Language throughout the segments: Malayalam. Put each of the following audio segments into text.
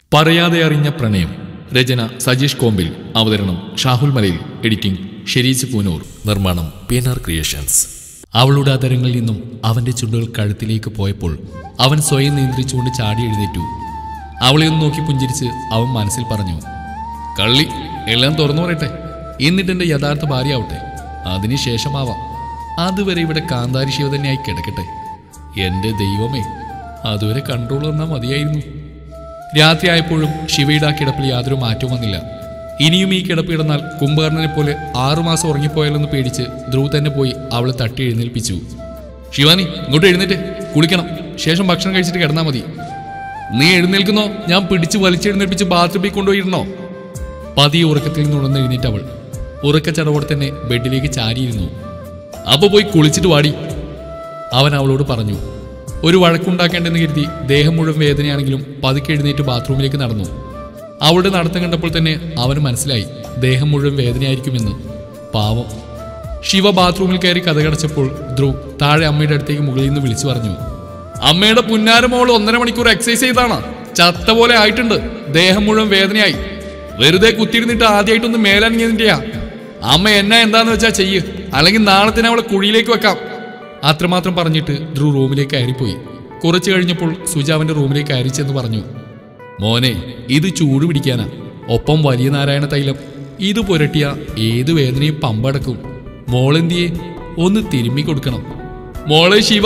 പറയാതെ അറിഞ്ഞ പ്രണയം രചന സജീഷ് കോമ്പിൽ അവതരണം ഷാഹുൽ മലയിൽ എഡിറ്റിംഗ് ഷെരീസ് പൂനൂർ നിർമ്മാണം പി എൻ ആർ ക്രിയേഷൻസ് അവളുടെ അതരങ്ങളിൽ നിന്നും അവന്റെ ചുണ്ടുകൾ കഴുത്തിലേക്ക് പോയപ്പോൾ അവൻ സ്വയം നിയന്ത്രിച്ചുകൊണ്ട് ചാടി എഴുന്നേറ്റു അവളെ ഒന്ന് നോക്കി പുഞ്ചിരിച്ച് അവൻ മനസ്സിൽ പറഞ്ഞു കള്ളി എല്ലാം തുറന്നു പറയട്ടെ എന്നിട്ട് എൻ്റെ യഥാർത്ഥ ഭാര്യയാവട്ടെ അതിന് ശേഷമാവാം അതുവരെ ഇവിടെ കാന്താരി ശിവ തന്നെയായി കിടക്കട്ടെ എൻ്റെ ദൈവമേ അതുവരെ കൺട്രോൾ വന്നാൽ മതിയായിരുന്നു രാത്രിയായപ്പോഴും ശിവയുടെ ആ കിടപ്പിൽ യാതൊരു മാറ്റവും വന്നില്ല ഇനിയും ഈ കിടപ്പ് കിടന്നാൽ കുംഭകർണനെ പോലെ ആറുമാസം ഉറങ്ങിപ്പോയാലെന്ന് പേടിച്ച് ധ്രുവ് തന്നെ പോയി അവളെ തട്ടി എഴുന്നേൽപ്പിച്ചു ശിവാനി ഇങ്ങോട്ട് എഴുന്നേറ്റ് കുളിക്കണം ശേഷം ഭക്ഷണം കഴിച്ചിട്ട് കിടന്നാൽ മതി നീ എഴുന്നേൽക്കുന്നോ ഞാൻ പിടിച്ച് വലിച്ചെഴുന്നേൽപ്പിച്ച് ബാത്റൂമിൽ കൊണ്ടുപോയിരുന്നോ പതിയെ ഉറക്കത്തിൽ നിന്ന് ഉണർന്ന് എഴുന്നേറ്റ് അവൾ ഉറക്കച്ചടവോടെ തന്നെ ബെഡിലേക്ക് ചാരിയിരുന്നു അപ്പൊ പോയി കുളിച്ചിട്ട് വാടി അവൻ അവളോട് പറഞ്ഞു ഒരു വഴക്കുണ്ടാക്കേണ്ടെന്ന് കരുതി ദേഹം മുഴുവൻ വേദനയാണെങ്കിലും പതുക്കെ എഴുന്നേറ്റ് ബാത്റൂമിലേക്ക് നടന്നു അവളുടെ നടത്തം കണ്ടപ്പോൾ തന്നെ അവന് മനസ്സിലായി ദേഹം മുഴുവൻ വേദനയായിരിക്കുമെന്ന് പാവം ശിവ ബാത്റൂമിൽ കയറി കഥകടച്ചപ്പോൾ ധ്രുവ് താഴെ അമ്മയുടെ അടുത്തേക്ക് മുകളിൽ നിന്ന് വിളിച്ചു പറഞ്ഞു അമ്മയുടെ പുന്നാര മോൾ ഒന്നര മണിക്കൂർ എക്സസൈസ് ചെയ്താണ് ചത്ത പോലെ ആയിട്ടുണ്ട് ദേഹം മുഴുവൻ വേദനയായി വെറുതെ കുത്തിയിരുന്നിട്ട് ആദ്യമായിട്ടൊന്ന് മേലനങ്ങിയതിന്റെയാ അമ്മ എന്നാ എന്താന്ന് വെച്ചാ ചെയ്യ് അല്ലെങ്കിൽ നാളെ തന്നെ അവളെ കുഴിയിലേക്ക് വെക്കാം അത്രമാത്രം പറഞ്ഞിട്ട് ധ്രുവ് റൂമിലേക്ക് കയറിപ്പോയി കുറച്ചു കഴിഞ്ഞപ്പോൾ സുജ അവന്റെ റൂമിലേക്ക് കയറി ചെന്ന് പറഞ്ഞു മോനെ ഇത് ചൂട് പിടിക്കാനാ ഒപ്പം വലിയ നാരായണ തൈലം ഇത് പുരട്ടിയ ഏത് വേദനയും പമ്പടക്കും മോളെന്തിയെ ഒന്ന് തിരുമ്മി കൊടുക്കണം മോളെ ശിവ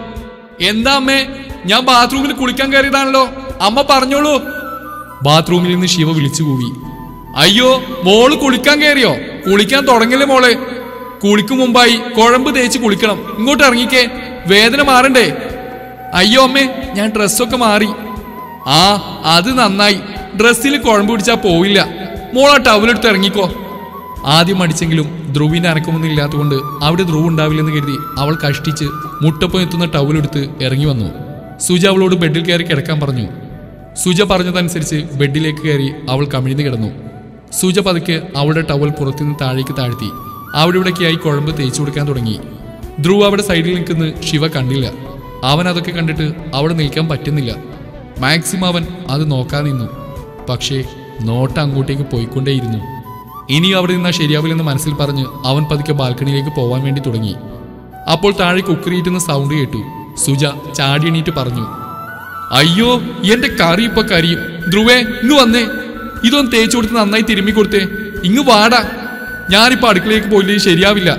എന്താ അമ്മേ ഞാൻ ബാത്റൂമിൽ കുളിക്കാൻ കയറിയതാണല്ലോ അമ്മ പറഞ്ഞോളൂ ബാത്റൂമിൽ നിന്ന് ശിവ വിളിച്ചു കൂവി അയ്യോ മോള് കുളിക്കാൻ കയറിയോ കുളിക്കാൻ തുടങ്ങല്ലേ മോളെ കുളിക്കും മുമ്പായി കുഴമ്പ് തേച്ച് കുളിക്കണം ഇങ്ങോട്ട് ഇറങ്ങിക്കേ വേദന മാറണ്ടേ അയ്യോ അമ്മേ ഞാൻ ഡ്രസ്സൊക്കെ മാറി ആ അത് നന്നായി ഡ്രസ്സിൽ കുഴമ്പ് പിടിച്ചാ പോയില്ല മോളാ ടവലെടുത്ത് ഇറങ്ങിക്കോ ആദ്യം അടിച്ചെങ്കിലും ധ്രുവിന്റെ അനക്കമൊന്നും ഇല്ലാത്തതുകൊണ്ട് അവിടെ ധ്രുവ് ഉണ്ടാവില്ലെന്ന് കരുതി അവൾ കഷ്ടിച്ച് മുട്ടപ്പം എത്തുന്ന ടവലെടുത്ത് ഇറങ്ങി വന്നു സുജ അവളോട് ബെഡിൽ കയറി കിടക്കാൻ പറഞ്ഞു സുജ പറഞ്ഞതനുസരിച്ച് ബെഡിലേക്ക് കയറി അവൾ കമിഴ്ന്നു കിടന്നു സുജ പതുക്കെ അവളുടെ ടവൽ പുറത്തുനിന്ന് താഴേക്ക് താഴ്ത്തി അവിടെ ഇവിടേക്കായി കുഴമ്പ് തേച്ചു കൊടുക്കാൻ തുടങ്ങി ധ്രുവ് അവിടെ സൈഡിൽ നിൽക്കുന്ന ശിവ കണ്ടില്ല അവൻ അതൊക്കെ കണ്ടിട്ട് അവിടെ നിൽക്കാൻ പറ്റുന്നില്ല മാക്സിമം അവൻ അത് നോക്കാൻ നിന്നു പക്ഷേ നോട്ട അങ്ങോട്ടേക്ക് പോയിക്കൊണ്ടേയിരുന്നു ഇനി അവിടെ നിന്നാ ശരിയാവില്ലെന്ന് മനസ്സിൽ പറഞ്ഞ് അവൻ പതുക്കെ ബാൽക്കണിയിലേക്ക് പോവാൻ വേണ്ടി തുടങ്ങി അപ്പോൾ താഴെ കുക്കറിയിട്ടുന്ന സൗണ്ട് കേട്ടു സുജ ചാടി എണീറ്റ് പറഞ്ഞു അയ്യോ എന്റെ കറി ഇപ്പൊ കരിയും ധ്രുവേ ഇങ്ങ് വന്നേ ഇതൊന്ന് തേച്ചു കൊടുത്ത് നന്നായി തിരുമ്മി കൊടുത്തേ ഇങ്ങ് വാടാ ഞാനിപ്പോ അടുക്കളയിലേക്ക് പോയില്ലെങ്കിൽ ശരിയാവില്ല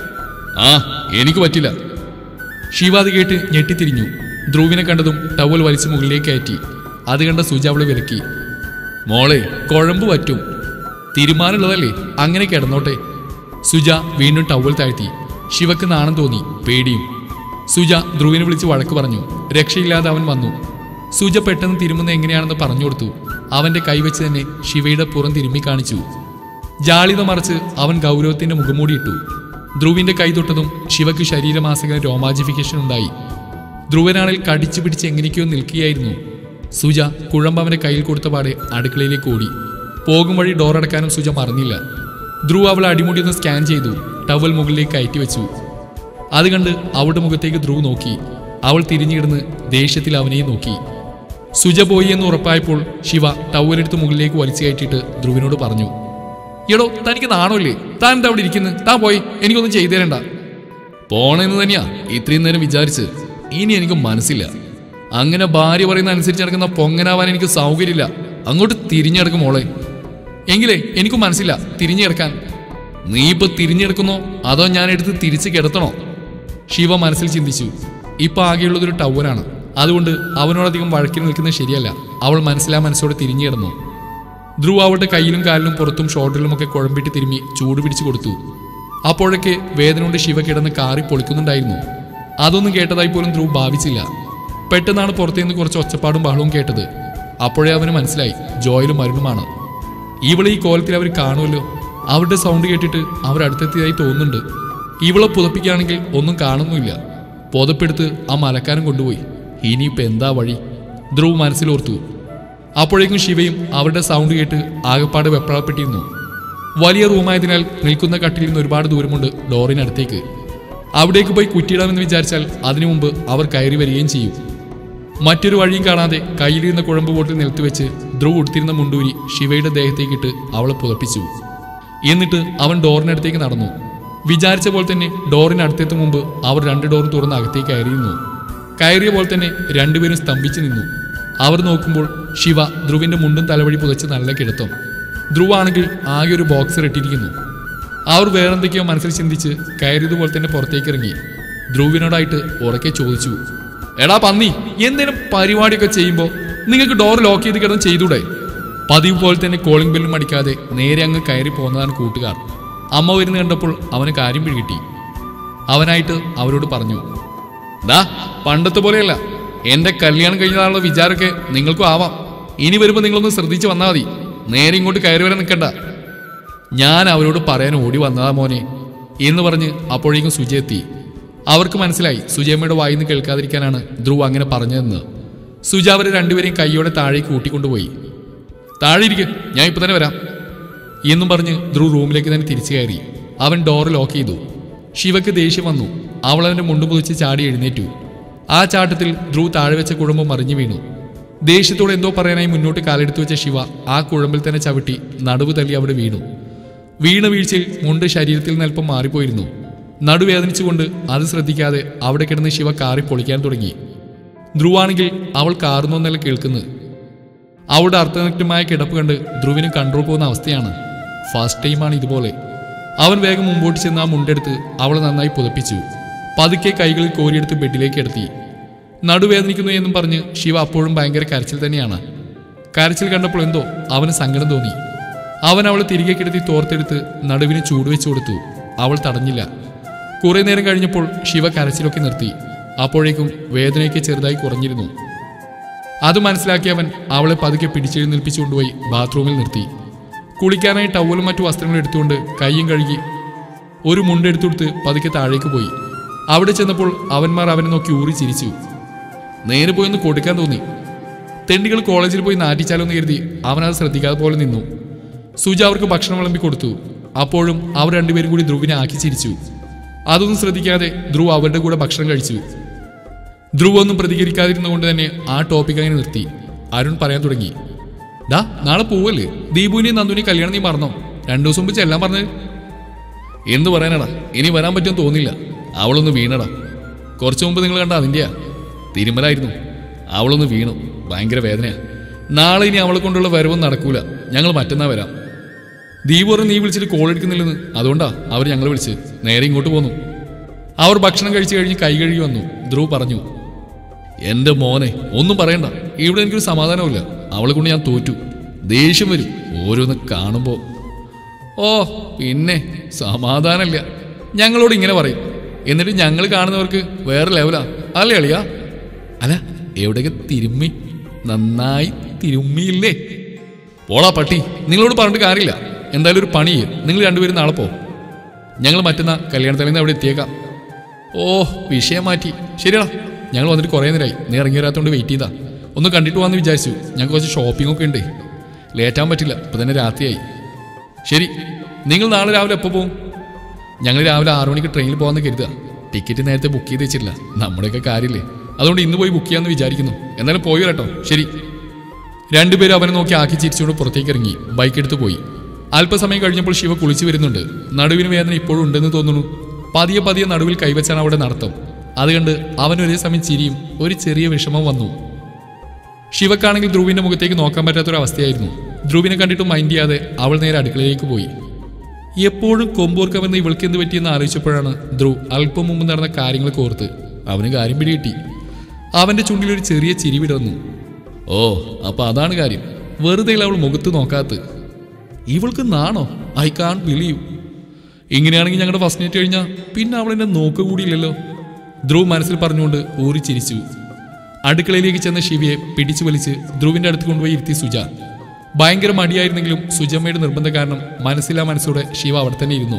ആ എനിക്ക് പറ്റില്ല ശിവ അത് കേട്ട് ഞെട്ടിത്തിരിഞ്ഞു ധ്രുവിനെ കണ്ടതും ടവൽ വലിച്ച് മുകളിലേക്ക് കയറ്റി അത് കണ്ട സുജ അവളെ വിലക്കി മോളെ കുഴമ്പ് പറ്റും തീരുമാനമുള്ളതല്ലേ അങ്ങനെ കിടന്നോട്ടെ സുജ വീണ്ടും ടവൽ താഴ്ത്തി ശിവക്ക് നാണം തോന്നി പേടിയും സുജ ധ്രുവിനെ വിളിച്ച് വഴക്ക് പറഞ്ഞു രക്ഷയില്ലാതെ അവൻ വന്നു സുജ പെട്ടെന്ന് തിരുമുന്ന എങ്ങനെയാണെന്ന് പറഞ്ഞു കൊടുത്തു അവന്റെ കൈവച്ച് തന്നെ ശിവയുടെ പുറം തിരുമ്മി കാണിച്ചു ജാളിത മറിച്ച് അവൻ ഗൗരവത്തിന്റെ മുഖംമൂടിയിട്ടു ധ്രുവിന്റെ കൈ തൊട്ടതും ശിവക്ക് ശരീരമാസകല രോമാജിഫിക്കേഷൻ ഉണ്ടായി ധ്രുവനാളിൽ കടിച്ചു പിടിച്ച് എങ്ങനെയൊക്കെയോ നിൽക്കുകയായിരുന്നു സുജ കുഴമ്പ് അവന്റെ കയ്യിൽ കൊടുത്ത പാടെ അടുക്കളയിലേക്ക് ഓടി പോകും വഴി ഡോർ അടക്കാനും സുജ മറന്നില്ല ധ്രുവ് അവളെ അടിമുടി ഒന്ന് സ്കാൻ ചെയ്തു ടവൽ മുകളിലേക്ക് കയറ്റി വെച്ചു അത് കണ്ട് അവളുടെ മുഖത്തേക്ക് ധ്രുവ് നോക്കി അവൾ തിരിഞ്ഞിടുന്ന് ദേഷ്യത്തിൽ അവനെയും നോക്കി സുജ പോയി എന്ന് ഉറപ്പായപ്പോൾ ശിവ ടവലെടുത്ത് മുകളിലേക്ക് വലിച്ചു കയറ്റിയിട്ട് ധ്രുവിനോട് പറഞ്ഞു എടോ തനിക്ക് നാണമില്ലേ താൻ എന്താ അവിടെ ഇരിക്കുന്നത് താൻ പോയി എനിക്കൊന്നും ചെയ്തു തരണ്ട പോണെന്ന് തന്നെയാ ഇത്രയും നേരം വിചാരിച്ച് ഇനി എനിക്ക് മനസ്സില്ല അങ്ങനെ ഭാര്യ പറയുന്ന അനുസരിച്ച് നടക്കുന്ന പൊങ്ങനാവാൻ എനിക്ക് സൗകര്യമില്ല അങ്ങോട്ട് തിരിഞ്ഞെടുക്കും മോളെ എങ്കിലേ എനിക്ക് മനസ്സില്ല തിരിഞ്ഞെടുക്കാൻ നീ ഇപ്പൊ തിരിഞ്ഞെടുക്കുന്നോ അതോ ഞാൻ എടുത്ത് തിരിച്ച് കിടത്തണോ ശിവ മനസ്സിൽ ചിന്തിച്ചു ഇപ്പൊ ആകെയുള്ളതൊരു ടവലാണ് അതുകൊണ്ട് അവനോടധികം വഴക്കിന് നിൽക്കുന്നത് ശരിയല്ല അവൾ മനസ്സിലാ മനസ്സോടെ തിരിഞ്ഞു കിടന്നു ധ്രുവ് അവളുടെ കയ്യിലും കാലിലും പുറത്തും ഷോൾഡറിലുമൊക്കെ കുഴമ്പിട്ട് തിരുമ്മി ചൂട് പിടിച്ചു കൊടുത്തു അപ്പോഴൊക്കെ വേദന കൊണ്ട് ശിവ കിടന്ന് കാറി പൊളിക്കുന്നുണ്ടായിരുന്നു അതൊന്നും കേട്ടതായി പോലും ധ്രുവ് ഭാവിച്ചില്ല പെട്ടെന്നാണ് പുറത്തുനിന്ന് കുറച്ച് ഒച്ചപ്പാടും ബഹളവും കേട്ടത് അപ്പോഴേ അവന് മനസ്സിലായി ജോയിലും മരുന്നുമാണ് ഇവളെ ഈ കോലത്തിൽ അവർ കാണുമല്ലോ അവരുടെ സൗണ്ട് കേട്ടിട്ട് അവർ അടുത്തെത്തിയതായി തോന്നുന്നുണ്ട് ഇവളെ പുതപ്പിക്കുകയാണെങ്കിൽ ഒന്നും കാണുന്നുമില്ല പുതപ്പെടുത്ത് ആ മലക്കാരൻ കൊണ്ടുപോയി ഇനിയിപ്പോൾ എന്താ വഴി ധ്രുവ് മനസ്സിലോർത്തു അപ്പോഴേക്കും ശിവയും അവരുടെ സൗണ്ട് കേട്ട് ആകപ്പാട് വെപ്രാളപ്പെട്ടിരുന്നു വലിയ റൂമായതിനാൽ നിൽക്കുന്ന കട്ടിലിൽ നിന്ന് ഒരുപാട് ദൂരമുണ്ട് ഡോറിനടുത്തേക്ക് അവിടേക്ക് പോയി കുറ്റിയിടാമെന്ന് വിചാരിച്ചാൽ അതിനു മുമ്പ് അവർ കയറി വരികയും ചെയ്യും മറ്റൊരു വഴിയും കാണാതെ കയ്യിലിരുന്ന കുഴമ്പ് ബോട്ടിൽ നിലത്ത് വെച്ച് ധ്രുവ് ഉടുത്തിരുന്ന മുണ്ടൂരി ശിവയുടെ ദേഹത്തേക്കിട്ട് അവളെ പുതപ്പിച്ചു എന്നിട്ട് അവൻ ഡോറിനടുത്തേക്ക് നടന്നു വിചാരിച്ച പോലെ തന്നെ ഡോറിനടുത്തെത്തും മുമ്പ് അവർ രണ്ട് ഡോറും തുറന്ന് അകത്തേക്ക് കയറിയിരുന്നു കയറിയ പോലെ തന്നെ രണ്ടുപേരും സ്തംഭിച്ചു നിന്നു അവർ നോക്കുമ്പോൾ ശിവ ധ്രുവിന്റെ മുണ്ടും തലവഴി പുതച്ച് നല്ല കിടത്തും ധ്രുവാണെങ്കിൽ ആകെ ഒരു ബോക്സർ ഇട്ടിരിക്കുന്നു അവർ വേറെന്തൊക്കെയോ മനസ്സിൽ ചിന്തിച്ച് കയറിയതുപോലെ തന്നെ പുറത്തേക്ക് ഇറങ്ങി ധ്രുവിനോടായിട്ട് ഉറക്കെ ചോദിച്ചു എടാ പന്നി എന്തെങ്കിലും പരിപാടിയൊക്കെ ചെയ്യുമ്പോൾ നിങ്ങൾക്ക് ഡോർ ലോക്ക് ചെയ്ത് കിടന്ന് ചെയ്തൂടെ പതിവ് പോലെ തന്നെ കോളിംഗ് ബെല്ലും അടിക്കാതെ നേരെ അങ്ങ് കയറി പോകുന്നതാണ് കൂട്ടുകാർ അമ്മ വരുന്ന കണ്ടപ്പോൾ അവന് കാര്യം പിടികിട്ടി അവനായിട്ട് അവരോട് പറഞ്ഞു ദാ പണ്ടത്തെ പോലെയല്ല എന്റെ കല്യാണം കഴിഞ്ഞതാണുള്ള വിചാരമൊക്കെ നിങ്ങൾക്കും ആവാം ഇനി വരുമ്പോൾ നിങ്ങളൊന്ന് ശ്രദ്ധിച്ച് വന്നാൽ മതി നേരെ ഇങ്ങോട്ട് കയറി വരാൻ നിൽക്കണ്ട ഞാൻ അവരോട് പറയാൻ ഓടി വന്നതാ മോനെ എന്ന് പറഞ്ഞ് അപ്പോഴേക്കും സുജ എത്തി അവർക്ക് മനസ്സിലായി സുജയമ്മയുടെ വായിന്ന് കേൾക്കാതിരിക്കാനാണ് ധ്രുവ് അങ്ങനെ പറഞ്ഞതെന്ന് സുജ അവരെ രണ്ടുപേരെയും കൈയോടെ താഴേക്ക് കൂട്ടിക്കൊണ്ടുപോയി താഴെ ഇരിക്കും ഞാൻ ഇപ്പൊ തന്നെ വരാം എന്നും പറഞ്ഞ് ധ്രുവ് റൂമിലേക്ക് തന്നെ തിരിച്ചു കയറി അവൻ ഡോർ ലോക്ക് ചെയ്തു ശിവയ്ക്ക് ദേഷ്യം വന്നു അവൾ അവന്റെ മുണ്ടു പുതിച്ച് ചാടി എഴുന്നേറ്റു ആ ചാട്ടത്തിൽ ധ്രുവ് താഴെ വെച്ച കുഴമ്പ് മറിഞ്ഞു വീണു ദേഷ്യത്തോടെ എന്തോ പറയാനായി മുന്നോട്ട് കാലെടുത്തു വെച്ച ശിവ ആ കുഴമ്പിൽ തന്നെ ചവിട്ടി നടുവ് തല്ലി അവിടെ വീണു വീണ വീഴ്ചയിൽ മുണ്ട് ശരീരത്തിൽ നിന്ന് അല്പം മാറിപ്പോയിരുന്നു നടുവേദനിച്ചുകൊണ്ട് അത് ശ്രദ്ധിക്കാതെ അവിടെ കിടന്ന് ശിവ കാറി പൊളിക്കാൻ തുടങ്ങി ധ്രുവാണെങ്കിൽ അവൾ കാറുന്നൊന്നല്ല കേൾക്കുന്നത് അവളുടെ അർത്ഥനഗ്നമായ കിടപ്പ് കണ്ട് ധ്രുവിന് കൺട്രോൾ പോകുന്ന അവസ്ഥയാണ് ഫസ്റ്റ് ടൈമാണ് ഇതുപോലെ അവൻ വേഗം മുമ്പോട്ട് ചെന്ന് ആ മുണ്ടെടുത്ത് അവളെ നന്നായി പുതപ്പിച്ചു പതുക്കെ കൈകളിൽ കോരിയെടുത്ത് ബെഡിലേക്ക് എടുത്തി നടുവേദനിക്കുന്നു എന്നും പറഞ്ഞ് ശിവ അപ്പോഴും ഭയങ്കര കരച്ചിൽ തന്നെയാണ് കരച്ചിൽ കണ്ടപ്പോൾ എന്തോ അവന് സങ്കടം തോന്നി അവൻ അവളെ തിരികെ കിടത്തി തോർത്തെടുത്ത് നടുവിന് ചൂടുവെച്ചു കൊടുത്തു അവൾ തടഞ്ഞില്ല കുറെ നേരം കഴിഞ്ഞപ്പോൾ ശിവ കരച്ചിലൊക്കെ നിർത്തി അപ്പോഴേക്കും വേദനയൊക്കെ ചെറുതായി കുറഞ്ഞിരുന്നു അത് മനസ്സിലാക്കി അവൻ അവളെ പതുക്കെ പിടിച്ചെഴുന്നേൽപ്പിച്ചു കൊണ്ടുപോയി ബാത്റൂമിൽ നിർത്തി കുളിക്കാനായി ടവലും മറ്റു വസ്ത്രങ്ങളും എടുത്തുകൊണ്ട് കൈയും കഴുകി ഒരു മുണ്ടെടുത്തു കൊടുത്ത് പതുക്കെ താഴേക്ക് പോയി അവിടെ ചെന്നപ്പോൾ അവന്മാർ അവനെ നോക്കി ഊറി ചിരിച്ചു നേരെ പോയി ഒന്ന് കൊടുക്കാൻ തോന്നി തെണ്ടികൾ കോളേജിൽ പോയി നാറ്റിച്ചാലോ എന്ന് കരുതി അവനത് ശ്രദ്ധിക്കാതെ പോലെ നിന്നു സുജ അവർക്ക് ഭക്ഷണം വിളമ്പി കൊടുത്തു അപ്പോഴും അവർ രണ്ടുപേരും കൂടി ധ്രുവിനെ ആക്കി ചിരിച്ചു അതൊന്നും ശ്രദ്ധിക്കാതെ ധ്രുവ് അവരുടെ കൂടെ ഭക്ഷണം കഴിച്ചു ധ്രുവ് ഒന്നും പ്രതികരിക്കാതിരുന്നുകൊണ്ട് തന്നെ ആ ടോപ്പിക് അങ്ങനെ നിർത്തി അരുൺ പറയാൻ തുടങ്ങി ഡാ നാളെ പോവല്ലേ ദീപുവിനെയും നന്ദുവിനെയും കല്യാണം നീ മറന്നോ രണ്ടു ദിവസം മുമ്പ് ചെല്ലാൻ പറഞ്ഞത് എന്ത് പറയാനടാ ഇനി വരാൻ പറ്റുമെന്ന് തോന്നില്ല അവളൊന്ന് വീണടാ കുറച്ചു മുമ്പ് നിങ്ങൾ കണ്ട അതിൻ്റെയാ തിരുമലായിരുന്നു അവളൊന്ന് വീണു ഭയങ്കര വേദനയാ നാളെ ഇനി അവളെ കൊണ്ടുള്ള വരവൊന്നും നടക്കൂല ഞങ്ങൾ മറ്റന്നാ വരാം ദീപ് പറഞ്ഞു നീ വിളിച്ചിട്ട് കോൾ എടുക്കുന്നില്ലെന്ന് അതുകൊണ്ടാ അവർ ഞങ്ങളെ വിളിച്ച് നേരെ ഇങ്ങോട്ട് പോന്നു അവർ ഭക്ഷണം കഴിച്ചു കഴിഞ്ഞ് കൈ കഴുകി വന്നു ധ്രുവ് പറഞ്ഞു എന്റെ മോനെ ഒന്നും പറയണ്ട ഇവിടെ എനിക്കൊരു സമാധാനമില്ല അവളെ കൊണ്ട് ഞാൻ തോറ്റു ദേഷ്യം വരും ഓരോന്ന് കാണുമ്പോ ഓ പിന്നെ സമാധാനമില്ല ഞങ്ങളോട് ഇങ്ങനെ പറയും എന്നിട്ട് ഞങ്ങൾ കാണുന്നവർക്ക് വേറെ ലെവലാ അല്ലേ അളിയാ അല്ല എവിടെയൊക്കെ തിരുമ്മി നന്നായി തിരുമ്മിയില്ലേ പോളാ പട്ടി നിങ്ങളോട് പറഞ്ഞിട്ട് കാര്യമില്ല എന്തായാലും ഒരു പണി ചെയ്യ്. നിങ്ങൾ രണ്ടുപേരും നാളെ പോ ഞങ്ങൾ മറ്റന്നാ കല്യാണത്തലേന്ന് അവിടെ എത്തിയേക്കാം ഓ വിഷയം മാറ്റി ശരിയാടാ ഞങ്ങൾ വന്നിട്ട് കുറേ നേരമായി നീ ഇറങ്ങി വരാത്തോണ്ട് വെയിറ്റ് ചെയ്താ ഒന്ന് കണ്ടിട്ട് പോകാമെന്ന് വിചാരിച്ചു ഞങ്ങൾക്ക് കുറച്ച് ഷോപ്പിംഗ് ഒക്കെ ഉണ്ട് ലേറ്റാൻ പറ്റില്ല ഇപ്പം തന്നെ രാത്രിയായി ശരി നിങ്ങൾ നാളെ രാവിലെ എപ്പോൾ പോകും ഞങ്ങൾ രാവിലെ ആറു മണിക്ക് ട്രെയിനിൽ പോകാമെന്ന് കരുതുക ടിക്കറ്റ് നേരത്തെ ബുക്ക് ചെയ്ത് വെച്ചിട്ടില്ല നമ്മുടെയൊക്കെ കാര്യമില്ലേ അതുകൊണ്ട് ഇന്ന് പോയി ബുക്ക് ചെയ്യാമെന്ന് വിചാരിക്കുന്നു എന്നാലും പോയി കേട്ടോ ശരി രണ്ടുപേരും അവനെ നോക്കി ആക്കി ചിരിച്ചുകൊണ്ട് പുറത്തേക്ക് ഇറങ്ങി ബൈക്ക് എടുത്ത് പോയി അല്പസമയം കഴിഞ്ഞപ്പോൾ ശിവ കുളിച്ചു വരുന്നുണ്ട് നടുവിന് വേദന ഇപ്പോഴും ഉണ്ടെന്ന് തോന്നുന്നു പതിയെ പതിയെ നടുവിൽ കൈവച്ചാണ് അവിടെ നടത്തം അത് കണ്ട് അവൻ ഒരേ സമയം ചിരിയും ഒരു ചെറിയ വിഷമം വന്നു ശിവക്കാണെങ്കിൽ ധ്രുവിന്റെ മുഖത്തേക്ക് നോക്കാൻ പറ്റാത്തൊരവസ്ഥയായിരുന്നു ധ്രുവിനെ കണ്ടിട്ട് മൈൻഡ് ചെയ്യാതെ അവൾ നേരെ അടുക്കളയിലേക്ക് പോയി എപ്പോഴും കൊമ്പോർക്കമെന്ന് ഇവൾക്ക് എന്ത് പറ്റിയെന്ന് ആലോചിച്ചപ്പോഴാണ് ധ്രുവ് അല്പം മുമ്പ് നടന്ന കാര്യങ്ങളൊക്കെ ഓർത്ത് അവന് കാര്യം പിടികിട്ടി അവന്റെ ചുണ്ടിൽ ഒരു ചെറിയ ചിരി വിടർന്നു ഓ അപ്പൊ അതാണ് കാര്യം വെറുതെ അവൾ മുഖത്ത് നോക്കാത്ത ഇവൾക്ക് നാണോ ഐ കാൺ ബിലീവ് ഇങ്ങനെയാണെങ്കിൽ ഞങ്ങളുടെ ഫസ്റ്റ് നൈറ്റ് കഴിഞ്ഞാൽ പിന്നെ അവൾ എന്നെ നോക്ക കൂടിയില്ലല്ലോ ധ്രുവ് മനസ്സിൽ പറഞ്ഞുകൊണ്ട് ഊറി ചിരിച്ചു അടുക്കളയിലേക്ക് ചെന്ന ശിവയെ പിടിച്ചു വലിച്ച് ധ്രുവിന്റെ അടുത്ത് കൊണ്ടുപോയി ഇരുത്തി സുജ ഭയങ്കര മടിയായിരുന്നെങ്കിലും സുജമ്മയുടെ നിർബന്ധം കാരണം മനസ്സിലാ മനസ്സോടെ ശിവ അവിടെ തന്നെ ഇരുന്നു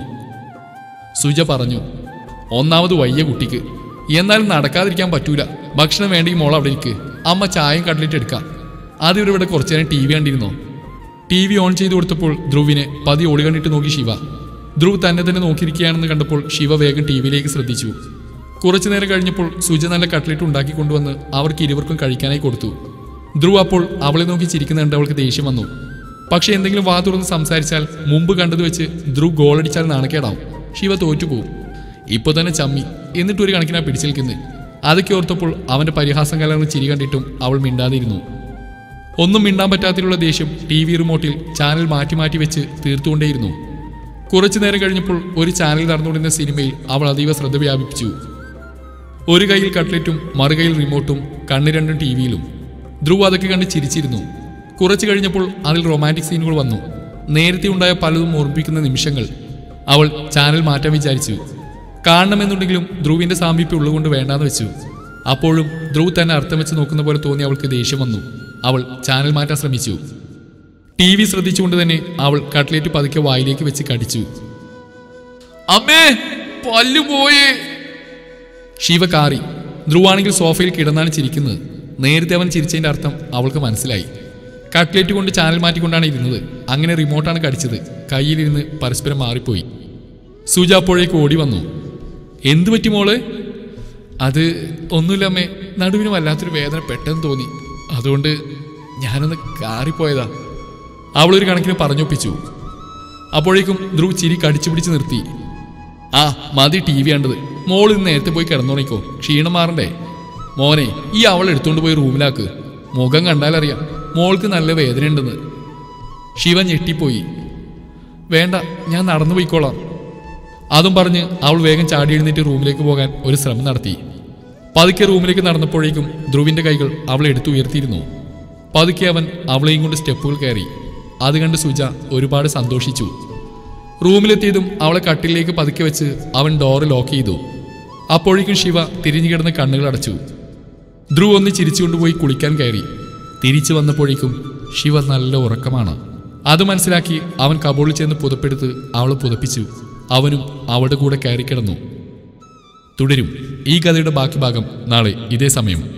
സുജ പറഞ്ഞു ഒന്നാമത് വയ്യ കുട്ടിക്ക് എന്നാലും നടക്കാതിരിക്കാൻ പറ്റൂല ഭക്ഷണം വേണ്ടെങ്കിൽ മോൾ അവിടെ ഇരിക്ക് അമ്മ ചായയും കടലിട്ട് എടുക്കാം ആദ്യം ഇവിടെ കുറച്ചു നേരം ടി വി കണ്ടിരുന്നോ ടി വി ഓൺ ചെയ്ത് കൊടുത്തപ്പോൾ ധ്രുവിനെ പതി ഒളി കണ്ടിട്ട് നോക്കി ശിവ ധ്രുവ് തന്നെ തന്നെ നോക്കിയിരിക്കുകയാണെന്ന് കണ്ടപ്പോൾ ശിവ വേഗം ടി വിയിലേക്ക് ശ്രദ്ധിച്ചു കുറച്ചു നേരം കഴിഞ്ഞപ്പോൾ സുജ നല്ല കട്ട്ലറ്റ് ഉണ്ടാക്കി കൊണ്ടുവന്ന് അവർക്ക് ഇരുവർക്കും കഴിക്കാനായി കൊടുത്തു ധ്രുവ് അപ്പോൾ അവളെ നോക്കി ചിരിക്കുന്ന കണ്ട് അവൾക്ക് ദേഷ്യം വന്നു പക്ഷെ എന്തെങ്കിലും വാ തുറന്ന് സംസാരിച്ചാൽ മുമ്പ് കണ്ടത് വെച്ച് ധ്രുവ് ഗോളടിച്ചാൽ നാണക്കേടാവും ശിവ തോറ്റുപോകും ഇപ്പൊ തന്നെ ചമ്മി എന്നിട്ട് ഒരു കണക്കിനാ പിടിച്ചേൽക്കുന്നത് അതൊക്കെ ഓർത്തപ്പോൾ അവന്റെ പരിഹാസം കലർന്ന ചിരി കണ്ടിട്ടും അവൾ മിണ്ടാതിരുന്നു ഒന്നും മിണ്ടാൻ പറ്റാത്തതിലുള്ള ദേഷ്യം ടി വി റിമോട്ടിൽ ചാനൽ മാറ്റി മാറ്റി വെച്ച് തീർത്തുകൊണ്ടേയിരുന്നു കുറച്ചു നേരം കഴിഞ്ഞപ്പോൾ ഒരു ചാനൽ നടന്നുകൊണ്ടിരുന്ന സിനിമയിൽ അവൾ അതീവ ശ്രദ്ധ വ്യാപിപ്പിച്ചു ഒരു കൈയിൽ കട്ട്ലറ്റും മറുകൈയിൽ റിമോട്ടും കണ്ണ് രണ്ടും ടി വിയിലും ധ്രുവ് അതൊക്കെ കണ്ട് ചിരിച്ചിരുന്നു കുറച്ചു കഴിഞ്ഞപ്പോൾ അതിൽ റൊമാൻറ്റിക് സീനുകൾ വന്നു നേരത്തെ ഉണ്ടായ പലതും ഓർമ്മിപ്പിക്കുന്ന നിമിഷങ്ങൾ അവൾ ചാനൽ മാറ്റാൻ വിചാരിച്ചു കാണണമെന്നുണ്ടെങ്കിലും ധ്രുവിന്റെ സാമീപ്യം ഉള്ളതുകൊണ്ട് വേണ്ടാന്ന് വെച്ചു അപ്പോഴും ധ്രുവ് തന്നെ അർത്ഥം വെച്ച് നോക്കുന്ന പോലെ തോന്നി അവൾക്ക് ദേഷ്യം വന്നു അവൾ ചാനൽ മാറ്റാൻ ശ്രമിച്ചു ടി വി ശ്രദ്ധിച്ചുകൊണ്ട് തന്നെ അവൾ കട്ട്ലേറ്റ് പതുക്കെ വായിലേക്ക് വെച്ച് കടിച്ചു അമ്മേ പല്ലു പോയേ ശിവ കാറി ധ്രുവാണെങ്കിൽ സോഫയിൽ കിടന്നാണ് ചിരിക്കുന്നത് നേരത്തെ അവൻ ചിരിച്ചതിന്റെ അർത്ഥം അവൾക്ക് മനസ്സിലായി കട്ട്ലേറ്റ് കൊണ്ട് ചാനൽ മാറ്റിക്കൊണ്ടാണ് ഇരുന്നത് അങ്ങനെ റിമോട്ടാണ് കടിച്ചത് കയ്യിലിരുന്ന് പരസ്പരം മാറിപ്പോയി സുജ അപ്പോഴേക്ക് ഓടി വന്നു എന്തു പറ്റി മോള് അത് ഒന്നുമില്ല അമ്മേ നടുവിന് വല്ലാത്തൊരു വേദന പെട്ടെന്ന് തോന്നി അതുകൊണ്ട് ഞാനൊന്ന് കാറിപ്പോയതാ അവളൊരു കണക്കിന് പറഞ്ഞൊപ്പിച്ചു അപ്പോഴേക്കും ധ്രുവ് ചിരി കടിച്ചു പിടിച്ച് നിർത്തി ആ മതി ടി വി കണ്ടത് മോൾ ഇന്ന് നേരത്തെ പോയി കിടന്നുറങ്ങിക്കോ ക്ഷീണം മാറണ്ടേ മോനെ ഈ അവൾ എടുത്തുകൊണ്ട് പോയി റൂമിലാക്ക് മുഖം കണ്ടാലറിയാം മോൾക്ക് നല്ല വേദനയുണ്ടെന്ന് ശിവൻ ഞെട്ടിപ്പോയി വേണ്ട ഞാൻ നടന്നു പോയിക്കോളാം അതും പറഞ്ഞ് അവൾ വേഗം ചാടി എഴുന്നേറ്റ് റൂമിലേക്ക് പോകാൻ ഒരു ശ്രമം നടത്തി പതുക്കെ റൂമിലേക്ക് നടന്നപ്പോഴേക്കും ധ്രുവിന്റെ കൈകൾ അവളെ എടുത്തു ഉയർത്തിയിരുന്നു പതുക്കെ അവൻ അവളെയും കൊണ്ട് സ്റ്റെപ്പുകൾ കയറി അത് കണ്ട് സുജ ഒരുപാട് സന്തോഷിച്ചു റൂമിലെത്തിയതും അവളെ കട്ടിലേക്ക് പതുക്കെ വെച്ച് അവൻ ഡോറ് ലോക്ക് ചെയ്തു അപ്പോഴേക്കും ശിവ തിരിഞ്ഞു കിടന്ന് കണ്ണുകൾ അടച്ചു ധ്രുവ് ഒന്ന് ചിരിച്ചുകൊണ്ടുപോയി കുളിക്കാൻ കയറി തിരിച്ചു വന്നപ്പോഴേക്കും ശിവ നല്ല ഉറക്കമാണ് അത് മനസ്സിലാക്കി അവൻ കബോളിൽ ചെന്ന് പുതപ്പെടുത്ത് അവളെ പുതപ്പിച്ചു അവനും അവളുടെ കൂടെ കയറി കിടന്നു തുടരും ഈ കഥയുടെ ബാക്കി ഭാഗം നാളെ ഇതേ സമയം